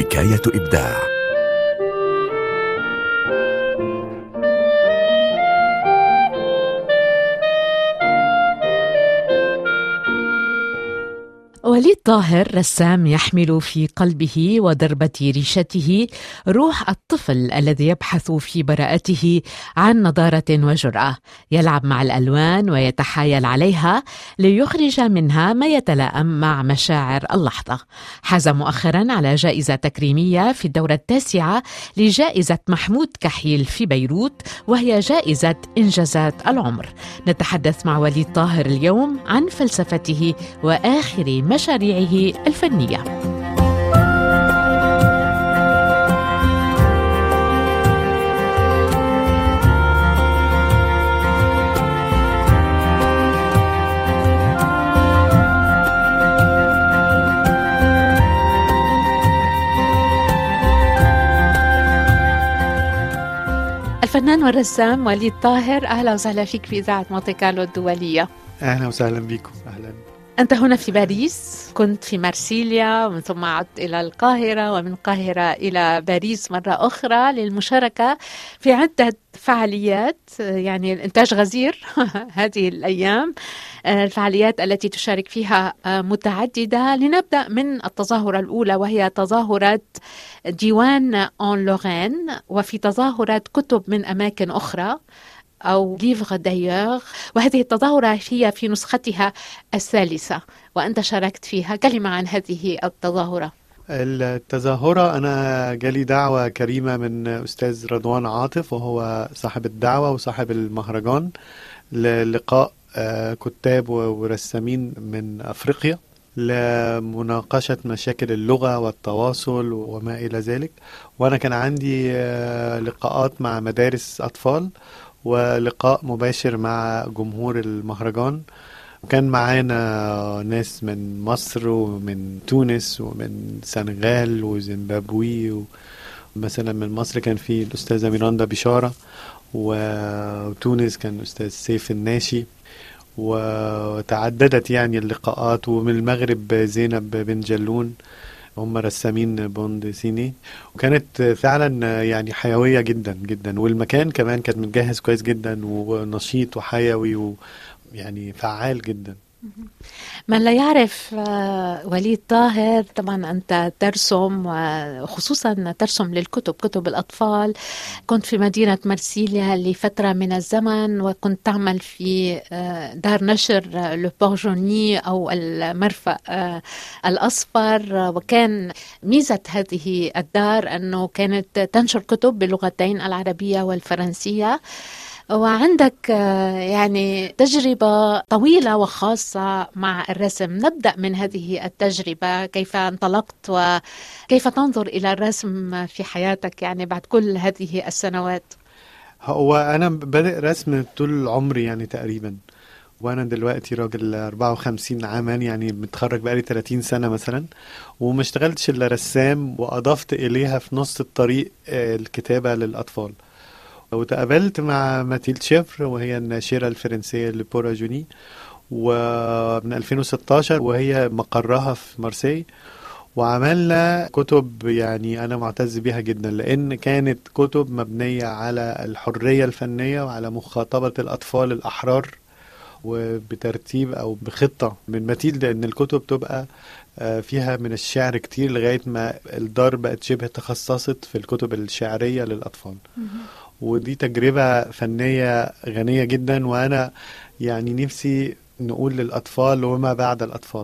حكاية إبداع وليد طاهر رسام يحمل في قلبه ودربة ريشته روح الطفل الذي يبحث في براءته عن نضارة وجرأة يلعب مع الألوان ويتحايل عليها ليخرج منها ما يتلائم مع مشاعر اللحظة حاز مؤخرا على جائزة تكريمية في الدورة التاسعة لجائزة محمود كحيل في بيروت وهي جائزة إنجازات العمر نتحدث مع وليد طاهر اليوم عن فلسفته وآخر مشاريعه الفنيه الفنان والرسام وليد طاهر اهلا وسهلا فيك في اذاعه مونتي كارلو الدوليه اهلا وسهلا بكم اهلا أنت هنا في باريس كنت في مارسيليا ومن ثم عدت إلى القاهرة ومن القاهرة إلى باريس مرة أخرى للمشاركة في عدة فعاليات يعني الإنتاج غزير هذه الأيام الفعاليات التي تشارك فيها متعددة لنبدأ من التظاهرة الأولى وهي تظاهرة ديوان أون لورين وفي تظاهرة كتب من أماكن أخرى أو ليفغ دايوغ وهذه التظاهرة هي في نسختها الثالثة وأنت شاركت فيها كلمة عن هذه التظاهرة التظاهرة أنا جالي دعوة كريمة من أستاذ رضوان عاطف وهو صاحب الدعوة وصاحب المهرجان للقاء كتاب ورسامين من أفريقيا لمناقشة مشاكل اللغة والتواصل وما إلى ذلك وأنا كان عندي لقاءات مع مدارس أطفال ولقاء مباشر مع جمهور المهرجان وكان معانا ناس من مصر ومن تونس ومن سنغال وزيمبابوي مثلا من مصر كان في الأستاذة ميراندا بشارة وتونس كان الأستاذ سيف الناشي وتعددت يعني اللقاءات ومن المغرب زينب بن جلون هم رسامين بوند سيني وكانت فعلا يعني حيوية جدا جدا والمكان كمان كان متجهز كويس جدا ونشيط وحيوي ويعني فعال جدا من لا يعرف وليد طاهر طبعا أنت ترسم وخصوصا ترسم للكتب كتب الأطفال كنت في مدينة مرسيليا لفترة من الزمن وكنت تعمل في دار نشر لوبورجوني أو المرفأ الأصفر وكان ميزة هذه الدار أنه كانت تنشر كتب باللغتين العربية والفرنسية وعندك يعني تجربة طويلة وخاصة مع الرسم نبدأ من هذه التجربة كيف انطلقت وكيف تنظر إلى الرسم في حياتك يعني بعد كل هذه السنوات هو أنا بادئ رسم طول عمري يعني تقريبا وانا دلوقتي راجل 54 عاما يعني متخرج بقالي 30 سنه مثلا وما اشتغلتش الا رسام واضفت اليها في نص الطريق الكتابه للاطفال وتقابلت مع ماتيل شيفر وهي الناشرة الفرنسية لبورا جوني ومن 2016 وهي مقرها في مارسي وعملنا كتب يعني أنا معتز بيها جدا لأن كانت كتب مبنية على الحرية الفنية وعلى مخاطبة الأطفال الأحرار وبترتيب أو بخطة من ماتيل لأن الكتب تبقى فيها من الشعر كتير لغاية ما الدار بقت شبه تخصصت في الكتب الشعرية للأطفال ودي تجربة فنية غنية جدا وأنا يعني نفسي نقول للأطفال وما بعد الأطفال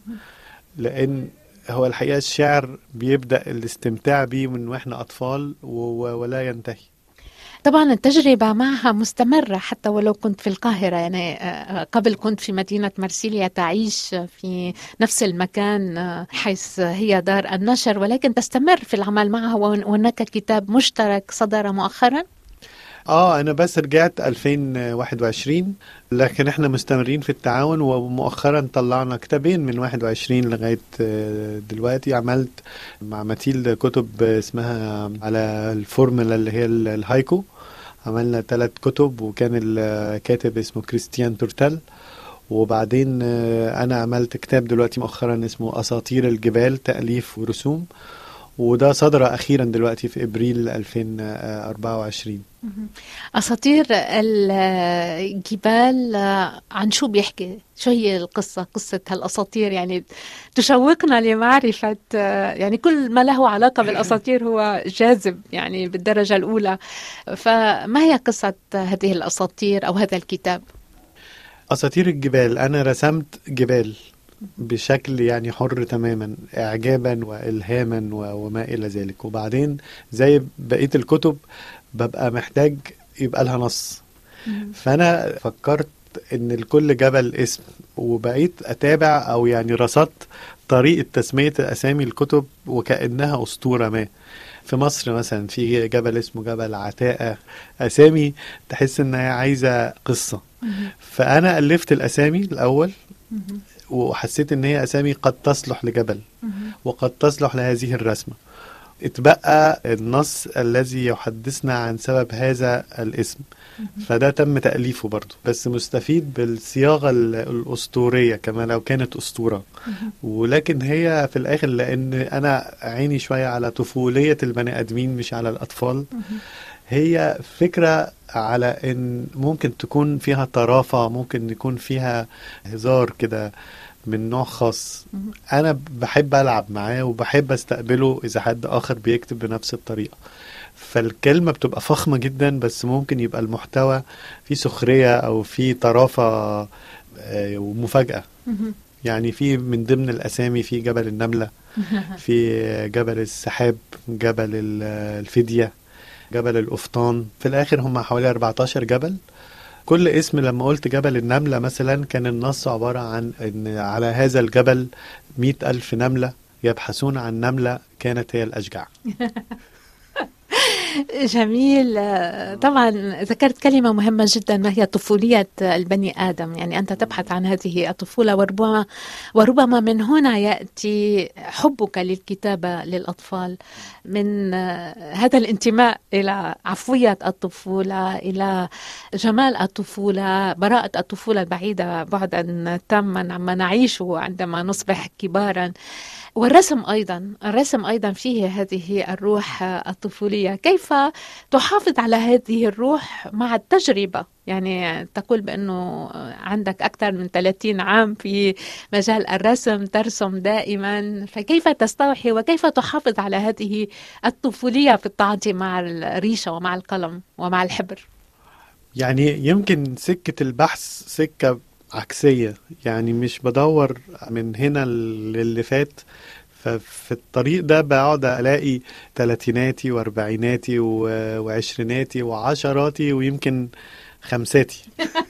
لأن هو الحقيقة الشعر بيبدأ الاستمتاع بيه من وإحنا أطفال ولا ينتهي طبعا التجربة معها مستمرة حتى ولو كنت في القاهرة يعني قبل كنت في مدينة مرسيليا تعيش في نفس المكان حيث هي دار النشر ولكن تستمر في العمل معها وهناك كتاب مشترك صدر مؤخرا اه انا بس رجعت 2021 لكن احنا مستمرين في التعاون ومؤخرا طلعنا كتابين من 21 لغايه دلوقتي عملت مع ماتيل كتب اسمها على الفورمولا اللي هي الهايكو عملنا ثلاث كتب وكان الكاتب اسمه كريستيان تورتال وبعدين انا عملت كتاب دلوقتي مؤخرا اسمه اساطير الجبال تاليف ورسوم وده صدر أخيرا دلوقتي في إبريل 2024 أساطير الجبال عن شو بيحكي؟ شو هي القصة؟ قصة هالأساطير يعني تشوقنا لمعرفة يعني كل ما له علاقة بالأساطير هو جاذب يعني بالدرجة الأولى فما هي قصة هذه الأساطير أو هذا الكتاب؟ أساطير الجبال أنا رسمت جبال بشكل يعني حر تماما إعجابا وإلهاما وما إلى ذلك وبعدين زي بقية الكتب ببقى محتاج يبقى لها نص فأنا فكرت ان لكل جبل اسم وبقيت اتابع او يعني رصدت طريقه تسميه اسامي الكتب وكانها اسطوره ما في مصر مثلا في جبل اسمه جبل عتاقة أسامي تحس إنها عايزة قصة فأنا ألفت الأسامي الأول وحسيت إن هي أسامي قد تصلح لجبل وقد تصلح لهذه الرسمة اتبقى النص الذي يحدثنا عن سبب هذا الاسم فده تم تأليفه برضه بس مستفيد بالصياغة الأسطورية كما لو كانت أسطورة ولكن هي في الآخر لأن أنا عيني شوية على طفولية البني آدمين مش على الأطفال هي فكرة على ان ممكن تكون فيها طرافة ممكن يكون فيها هزار كده من نوع خاص انا بحب العب معاه وبحب استقبله اذا حد اخر بيكتب بنفس الطريقة فالكلمة بتبقى فخمة جدا بس ممكن يبقى المحتوى فيه سخرية او فيه طرافة ومفاجأة يعني في من ضمن الاسامي في جبل النملة في جبل السحاب جبل الفدية جبل القفطان في الآخر هم حوالي 14 جبل كل اسم لما قلت جبل النملة مثلا كان النص عبارة عن أن على هذا الجبل مئة ألف نملة يبحثون عن نملة كانت هي الأشجع جميل طبعا ذكرت كلمة مهمة جدا وهي طفولية البني آدم يعني أنت تبحث عن هذه الطفولة وربما وربما من هنا يأتي حبك للكتابة للأطفال من هذا الانتماء إلى عفوية الطفولة إلى جمال الطفولة براءة الطفولة البعيدة بعدا تاما عما نعيشه عندما نصبح كبارا والرسم أيضا الرسم أيضا فيه هذه الروح الطفولية كيف تحافظ على هذه الروح مع التجربة يعني تقول بأنه عندك أكثر من 30 عام في مجال الرسم ترسم دائما فكيف تستوحي وكيف تحافظ على هذه الطفولية في التعاطي مع الريشة ومع القلم ومع الحبر يعني يمكن سكة البحث سكة عكسية يعني مش بدور من هنا للي فات ففي الطريق ده بقعد الاقي تلاتيناتي واربعيناتي وعشريناتي وعشراتي ويمكن خمساتي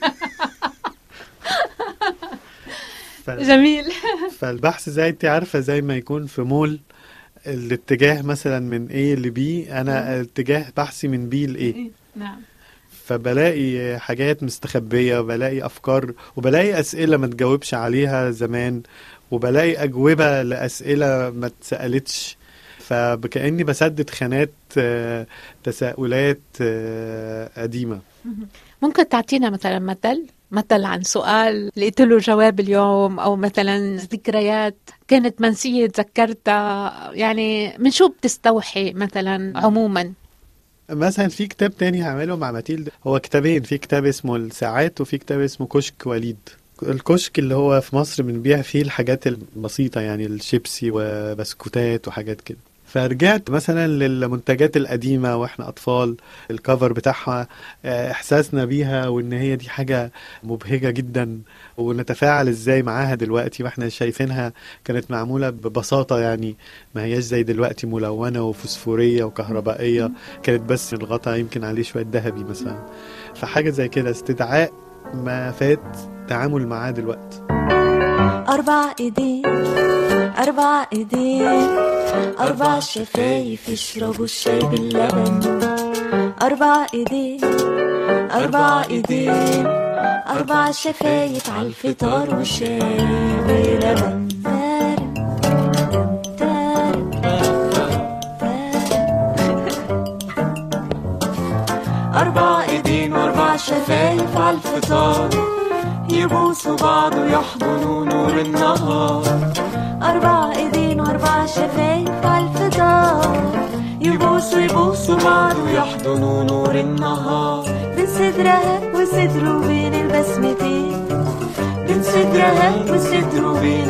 ف... جميل فالبحث زي انت عارفة زي ما يكون في مول الاتجاه مثلا من A ل B انا اتجاه بحثي من B ل A نعم فبلاقي حاجات مستخبية وبلاقي أفكار وبلاقي أسئلة ما تجاوبش عليها زمان وبلاقي أجوبة لأسئلة ما اتسألتش فكأني بسدد خانات تساؤلات قديمة ممكن تعطينا مثلا مثل مثل عن سؤال لقيت له جواب اليوم او مثلا ذكريات كانت منسيه تذكرتها يعني من شو بتستوحي مثلا عموما مثلا في كتاب تاني هعمله مع ماتيلدا هو كتابين في كتاب اسمه الساعات وفي كتاب اسمه كشك وليد الكشك اللي هو في مصر بنبيع فيه الحاجات البسيطة يعني الشيبسي وبسكوتات وحاجات كده فرجعت مثلا للمنتجات القديمة واحنا اطفال الكفر بتاعها احساسنا بيها وان هي دي حاجة مبهجة جدا ونتفاعل ازاي معاها دلوقتي واحنا شايفينها كانت معمولة ببساطة يعني ما هياش زي دلوقتي ملونة وفسفورية وكهربائية كانت بس الغطا يمكن عليه شوية ذهبي مثلا فحاجة زي كده استدعاء ما فات تعامل معاه دلوقتي أربع إيدين أربع إيدين أربع شفايف يشربوا الشاي باللبن أربع إيدين أربع إيدين أربع شفايف على الفطار والشاي بلبن أربع إيدين وأربع شفايف على الفطار يبوسوا بعض ويحضنوا نور النهار أربع إيدين وأربع شفايف على الفطار يبوسوا يبوسوا بعض ويحضنوا نور النهار بين صدرها وصدره بين البسمتين بين صدرها وصدره بين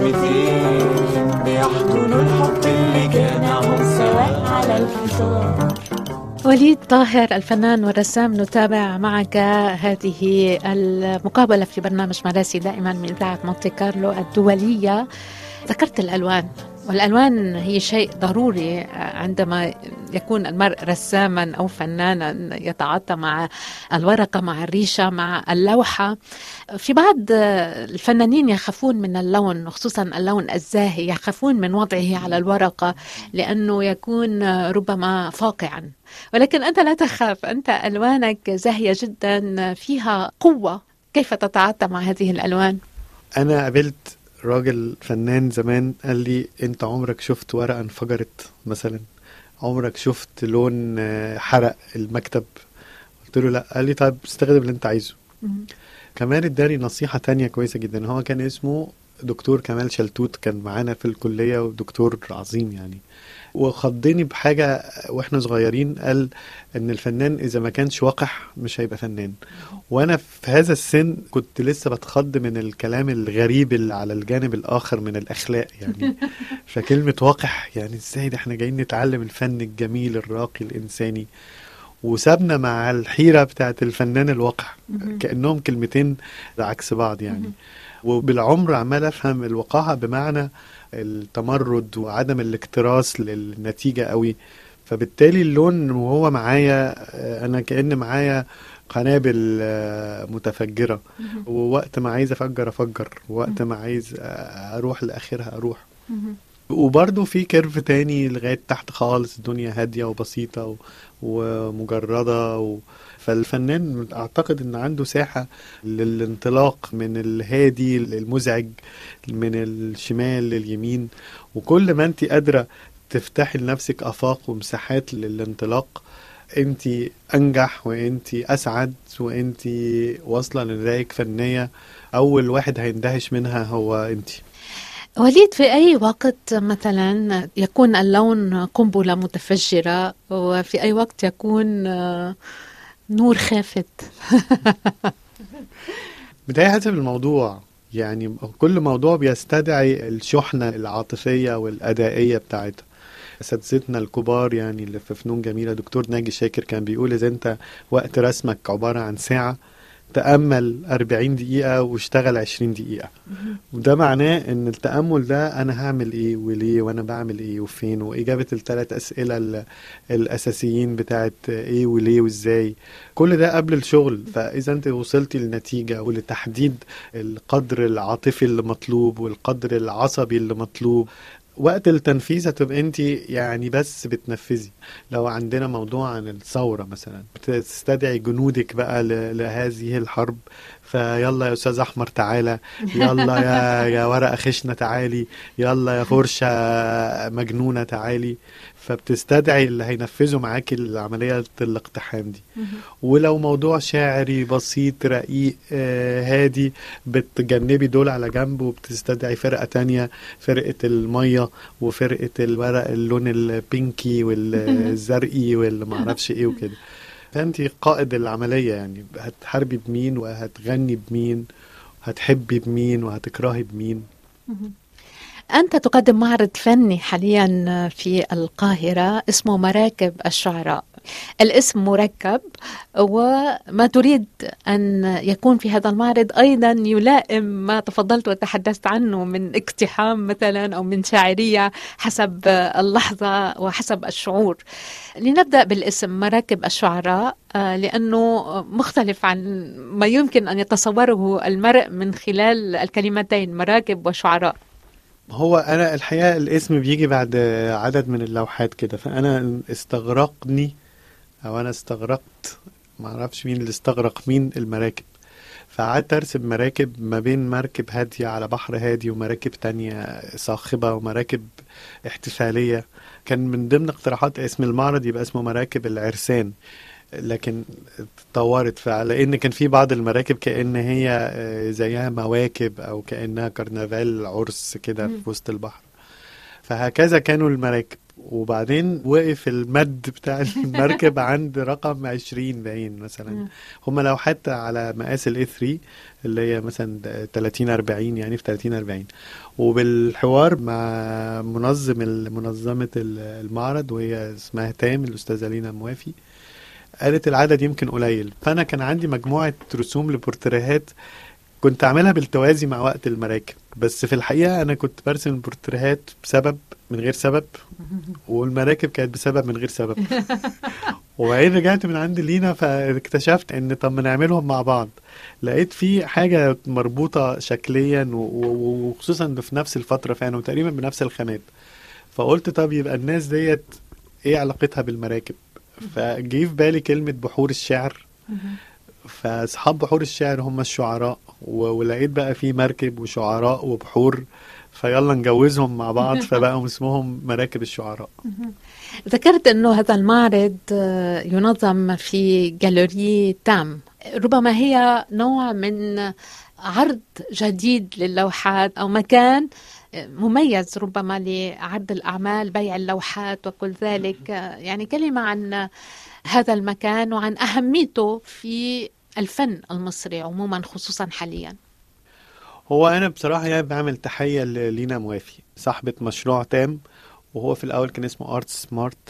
البسمتين بيحضنوا الحب اللي جمعهم سوا على الفطار وليد طاهر الفنان والرسام نتابع معك هذه المقابلة في برنامج مراسي دائما من إذاعة مونتي كارلو الدولية ذكرت الألوان والألوان هي شيء ضروري عندما يكون المرء رساما أو فنانا يتعاطى مع الورقة مع الريشة مع اللوحة في بعض الفنانين يخافون من اللون خصوصا اللون الزاهي يخافون من وضعه على الورقة لأنه يكون ربما فاقعا ولكن أنت لا تخاف أنت ألوانك زاهية جدا فيها قوة كيف تتعاطى مع هذه الألوان؟ انا قابلت راجل فنان زمان قال لي انت عمرك شفت ورقه انفجرت مثلا عمرك شفت لون آه، حرق المكتب قلت له لا قال لي طيب استخدم اللي انت عايزه كمان اداني نصيحه تانية كويسه جدا هو كان اسمه دكتور كمال شلتوت كان معانا في الكليه ودكتور عظيم يعني وخضني بحاجه واحنا صغيرين قال ان الفنان اذا ما كانش وقح مش هيبقى فنان وانا في هذا السن كنت لسه بتخض من الكلام الغريب اللي على الجانب الاخر من الاخلاق يعني فكلمه وقح يعني ازاي ده احنا جايين نتعلم الفن الجميل الراقي الانساني وسابنا مع الحيره بتاعت الفنان الوقح كانهم كلمتين عكس بعض يعني وبالعمر عمال افهم الوقاحه بمعنى التمرد وعدم الاكتراث للنتيجه قوي فبالتالي اللون وهو معايا آه، انا كان معايا قنابل آه، متفجره ووقت ما عايز افجر افجر ووقت ما عايز آه، اروح لاخرها اروح وبرضه في كيرف تاني لغايه تحت خالص الدنيا هاديه وبسيطه و- ومجرده و... فالفنان اعتقد ان عنده ساحه للانطلاق من الهادي للمزعج من الشمال لليمين وكل ما انت قادره تفتحي لنفسك افاق ومساحات للانطلاق انت انجح وانت اسعد وانت واصله لنتائج فنيه اول واحد هيندهش منها هو انت وليد في أي وقت مثلا يكون اللون قنبلة متفجرة وفي أي وقت يكون آه، نور خافت بداية حسب الموضوع يعني كل موضوع بيستدعي الشحنة العاطفية والأدائية بتاعتها اساتذتنا الكبار يعني اللي في فنون جميلة دكتور ناجي شاكر كان بيقول إذا أنت وقت رسمك عبارة عن ساعة تأمل 40 دقيقة واشتغل 20 دقيقة وده معناه ان التأمل ده انا هعمل ايه وليه وانا بعمل ايه وفين واجابة الثلاث اسئلة ال- الاساسيين بتاعت ايه وليه وازاي كل ده قبل الشغل فاذا انت وصلتي لنتيجة ولتحديد القدر العاطفي اللي مطلوب والقدر العصبي اللي مطلوب وقت التنفيذ هتبقى انت يعني بس بتنفذي لو عندنا موضوع عن الثورة مثلا بتستدعي جنودك بقى ل- لهذه الحرب فيلا يا استاذ احمر تعالى يلا يا يا ورقه خشنه تعالي يلا يا فرشه مجنونه تعالي فبتستدعي اللي هينفذوا معاكي العمليه الاقتحام دي ولو موضوع شاعري بسيط رقيق آه، هادي بتجنبي دول على جنب وبتستدعي فرقه تانية فرقه الميه وفرقه الورق اللون البينكي والزرقي واللي معرفش ايه وكده فانت قائد العمليه يعني هتحاربي بمين وهتغني بمين هتحبي بمين وهتكرهي بمين أنت تقدم معرض فني حاليا في القاهرة اسمه مراكب الشعراء الاسم مركب وما تريد أن يكون في هذا المعرض أيضا يلائم ما تفضلت وتحدثت عنه من اقتحام مثلا أو من شاعرية حسب اللحظة وحسب الشعور لنبدأ بالاسم مراكب الشعراء آه، لأنه مختلف عن ما يمكن أن يتصوره المرء من خلال الكلمتين مراكب وشعراء هو انا الحقيقه الاسم بيجي بعد عدد من اللوحات كده فانا استغرقني او انا استغرقت معرفش مين اللي استغرق مين المراكب فقعدت ارسم مراكب ما بين مركب هادية على بحر هادي ومراكب تانية صاخبة ومراكب احتفالية كان من ضمن اقتراحات اسم المعرض يبقى اسمه مراكب العرسان لكن اتطورت فعلى ان كان في بعض المراكب كأن هي آه، زيها مواكب او كأنها كرنفال عرس كده مم. في وسط البحر فهكذا كانوا المراكب وبعدين وقف المد بتاع المركب عند رقم 20 باين مثلا هم لوحات على مقاس الاي 3 اللي هي مثلا 30 40 يعني في 30 40 وبالحوار مع منظم منظمه المعرض وهي اسمها تام الاستاذه لينا موافي قالت العدد يمكن قليل فانا كان عندي مجموعه رسوم لبورتريهات كنت عاملها بالتوازي مع وقت المراكب بس في الحقيقه انا كنت برسم البورتريهات بسبب من غير سبب والمراكب كانت بسبب من غير سبب وبعدين رجعت من عند لينا فاكتشفت ان طب ما نعملهم مع بعض لقيت في حاجه مربوطه شكليا وخصوصا في نفس الفتره فعلا وتقريبا بنفس الخامات فقلت طب يبقى الناس ديت ايه علاقتها بالمراكب فجي في بالي كلمه بحور الشعر فاصحاب بحور الشعر هم الشعراء ولقيت بقى في مركب وشعراء وبحور فيلا نجوزهم مع بعض فبقوا اسمهم مراكب الشعراء ذكرت انه هذا المعرض آه، ينظم في جاليري تام ربما هي نوع من عرض جديد للوحات او مكان آه، مميز ربما لعرض الاعمال بيع اللوحات وكل ذلك آه، يعني كلمه عن هذا المكان وعن اهميته في الفن المصري عموما خصوصا حاليا هو انا بصراحه يعني بعمل تحيه للينا موافي صاحبه مشروع تام وهو في الاول كان اسمه ارت سمارت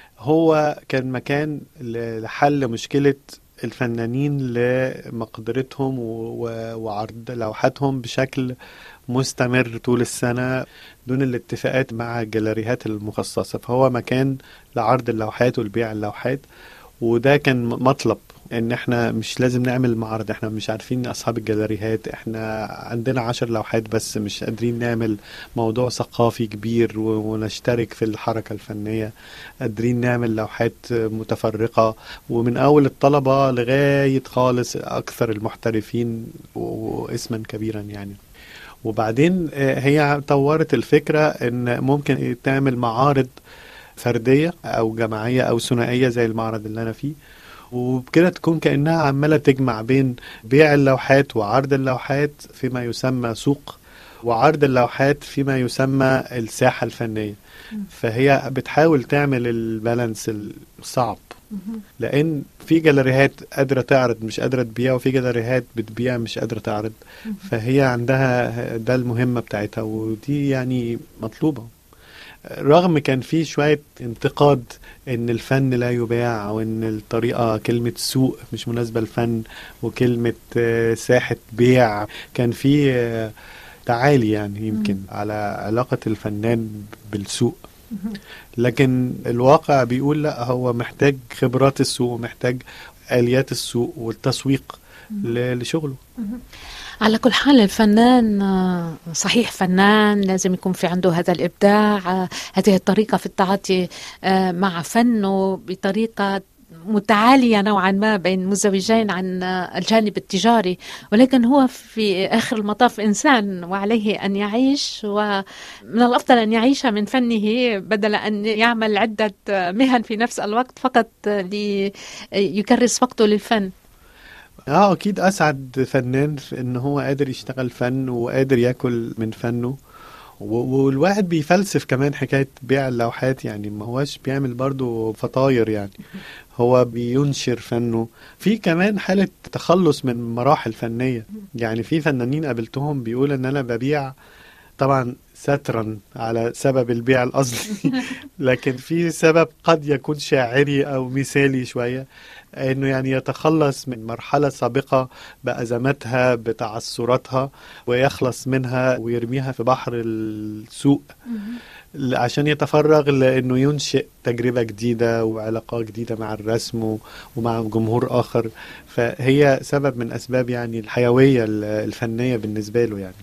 هو كان مكان لحل مشكله الفنانين لمقدرتهم وعرض لوحاتهم بشكل مستمر طول السنة دون الاتفاقات مع الجاليريات المخصصة فهو مكان لعرض اللوحات والبيع اللوحات وده كان مطلب ان احنا مش لازم نعمل معرض احنا مش عارفين اصحاب الجاليريات احنا عندنا عشر لوحات بس مش قادرين نعمل موضوع ثقافي كبير ونشترك في الحركة الفنية قادرين نعمل لوحات متفرقة ومن اول الطلبة لغاية خالص اكثر المحترفين واسما كبيرا يعني وبعدين آه، هي طورت الفكرة ان ممكن تعمل معارض فردية او جماعية او ثنائية زي المعرض اللي انا فيه وبكده تكون كأنها عمالة تجمع بين بيع اللوحات وعرض اللوحات فيما يسمى سوق وعرض اللوحات فيما يسمى الساحة الفنية فهي بتحاول تعمل البالانس الصعب لان في جاليريات قادره تعرض مش قادره تبيع وفي جاليريات بتبيع مش قادره تعرض فهي عندها ده المهمه بتاعتها ودي يعني مطلوبه رغم كان في شويه انتقاد ان الفن لا يباع وان الطريقه كلمه سوق مش مناسبه للفن وكلمه آه، ساحه بيع كان في آه، تعالي يعني يمكن على علاقه الفنان بالسوق لكن الواقع بيقول لا هو محتاج خبرات السوق محتاج اليات السوق والتسويق لشغله على كل حال الفنان آه، صحيح فنان لازم يكون في عنده هذا الإبداع آه، هذه الطريقة في التعاطي آه، مع فنه بطريقة متعالية نوعا ما بين مزدوجين عن الجانب التجاري ولكن هو في آخر المطاف إنسان وعليه أن يعيش ومن الأفضل أن يعيش من فنه بدل أن يعمل عدة مهن في نفس الوقت فقط ليكرس وقته للفن اه اكيد اسعد فنان في ان هو قادر يشتغل فن وقادر ياكل من فنه والواحد بيفلسف كمان حكايه بيع اللوحات يعني ما هواش بيعمل برضو فطاير يعني هو بينشر فنه في كمان حاله تخلص من مراحل فنيه يعني في فنانين قابلتهم بيقول ان انا ببيع طبعا سترا على سبب البيع الاصلي لكن في سبب قد يكون شاعري او مثالي شويه انه يعني يتخلص من مرحله سابقه بازماتها بتعثراتها ويخلص منها ويرميها في بحر السوق عشان يتفرغ لانه ينشئ تجربه جديده وعلاقه جديده مع الرسم ومع جمهور اخر فهي سبب من اسباب يعني الحيويه الفنيه بالنسبه له يعني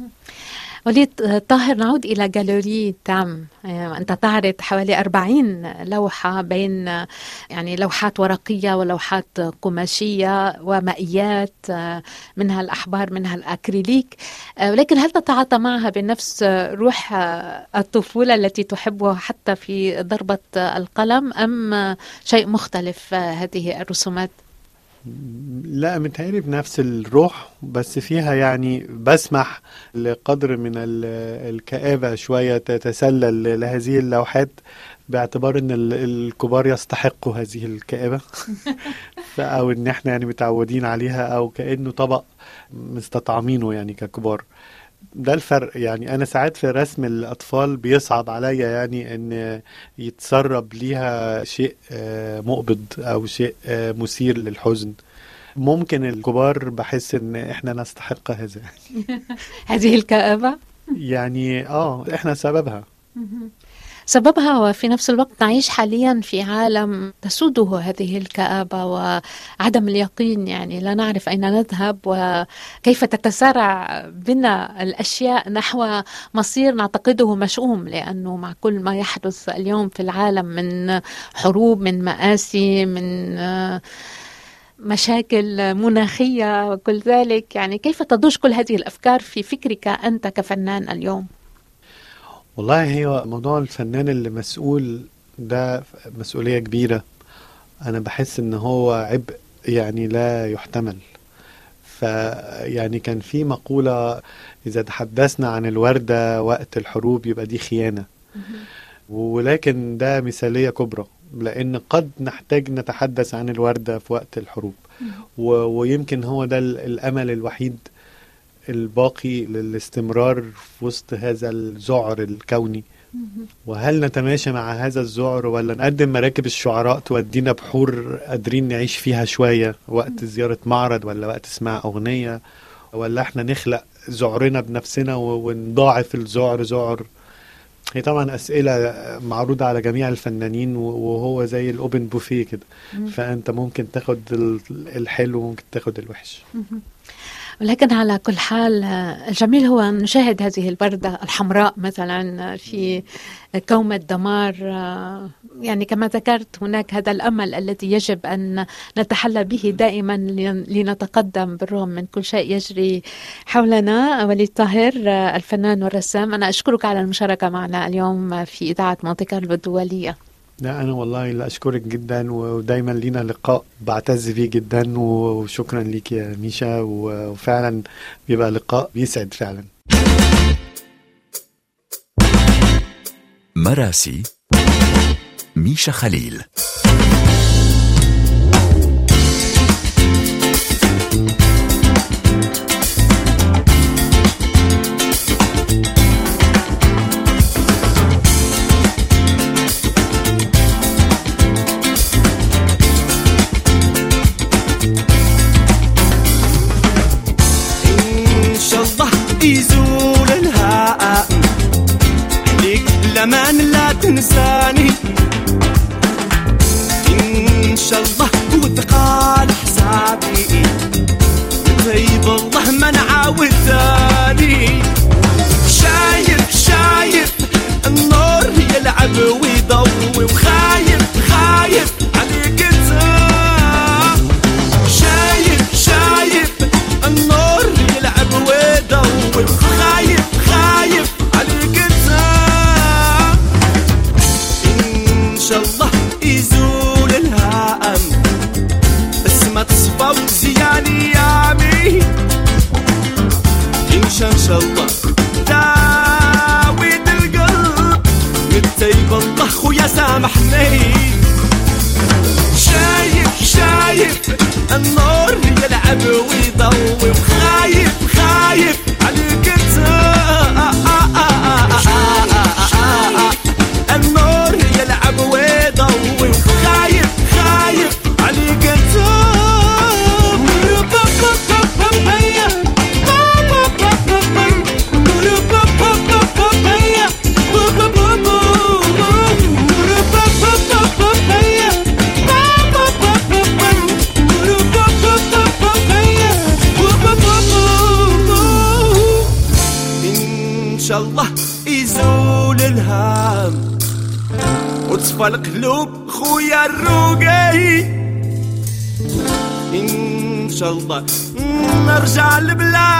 وليد طاهر نعود إلى جاليري تام آه، أنت تعرض حوالي أربعين لوحة بين يعني لوحات ورقية ولوحات قماشية ومائيات آه، منها الأحبار منها الأكريليك آه، ولكن هل تتعاطى معها بنفس روح الطفولة التي تحبها حتى في ضربة القلم أم شيء مختلف هذه الرسومات؟ لا متهيألي بنفس الروح بس فيها يعني بسمح لقدر من ال- الكآبة شوية تتسلل لهذه اللوحات باعتبار ان ال- الكبار يستحقوا هذه الكآبة ف- او ان احنا يعني متعودين عليها او كأنه طبق مستطعمينه يعني ككبار ده الفرق يعني انا ساعات في رسم الاطفال بيصعب عليا يعني ان يتسرب ليها شيء آه، مقبض او شيء آه، مثير للحزن ممكن الكبار بحس ان احنا نستحق هذا هذه الكآبة يعني اه احنا سببها سببها وفي نفس الوقت نعيش حاليا في عالم تسوده هذه الكآبة وعدم اليقين يعني لا نعرف أين نذهب وكيف تتسارع بنا الأشياء نحو مصير نعتقده مشؤوم لأنه مع كل ما يحدث اليوم في العالم من حروب من مآسي من آه، مشاكل مناخية وكل ذلك يعني كيف تضج كل هذه الأفكار في فكرك أنت كفنان اليوم؟ والله هي موضوع الفنان اللي مسؤول ده مسؤولية كبيرة أنا بحس إن هو عبء يعني لا يحتمل فيعني كان في مقولة إذا تحدثنا عن الوردة وقت الحروب يبقى دي خيانة ولكن ده مثالية كبرى لأن قد نحتاج نتحدث عن الوردة في وقت الحروب و... ويمكن هو ده ال- الأمل الوحيد الباقي للاستمرار في وسط هذا الذعر الكوني وهل نتماشى مع هذا الذعر ولا نقدم مراكب الشعراء تودينا بحور قادرين نعيش فيها شوية وقت زيارة معرض ولا وقت سماع أغنية ولا احنا نخلق ذعرنا بنفسنا و- ونضاعف الذعر ذعر هي طبعا أسئلة معروضة على جميع الفنانين و- وهو زي الأوبن بوفيه كده فأنت ممكن تاخد ال- الحلو وممكن تاخد الوحش ولكن على كل حال آه، الجميل هو أن نشاهد هذه البردة الحمراء مثلا آه، في كوم الدمار آه، يعني كما ذكرت هناك هذا الأمل الذي يجب أن نتحلى به دائما لن- لنتقدم بالرغم من كل شيء يجري حولنا وليد طاهر آه، الفنان والرسام أنا أشكرك على المشاركة معنا اليوم في إذاعة مونتي كارلو الدولية لا أنا والله اللي أشكرك جدا ودايما لينا لقاء بعتز بيه جدا وشكرا ليك يا ميشا و- وفعلا بيبقى لقاء بيسعد فعلا مراسي ميشا خليل إن شاء الله يزول الهاء ليك الأمان لا تنساني إن شاء الله وثقال حسابي طيب الله ما نعاود ثاني شايف شايف النور يلعب ويضوي وخايف خايف عليك انت شايف شايف النور يلعب ويدور خايف خايف عليك انت ان شاء الله يزول الهام السما تصفى وتزيان ايامي ان شاء الله داويت القلب متيب الله خويا سامحني شايف شايف النور يلعب ويضوي وخايف خايف عليك انت النور يلعب ويضوي وخايف خايف عليك انت إن شاء الله يزول الهام وتصفى القلوب خويا الروقي إن شاء الله نرجع لبلاد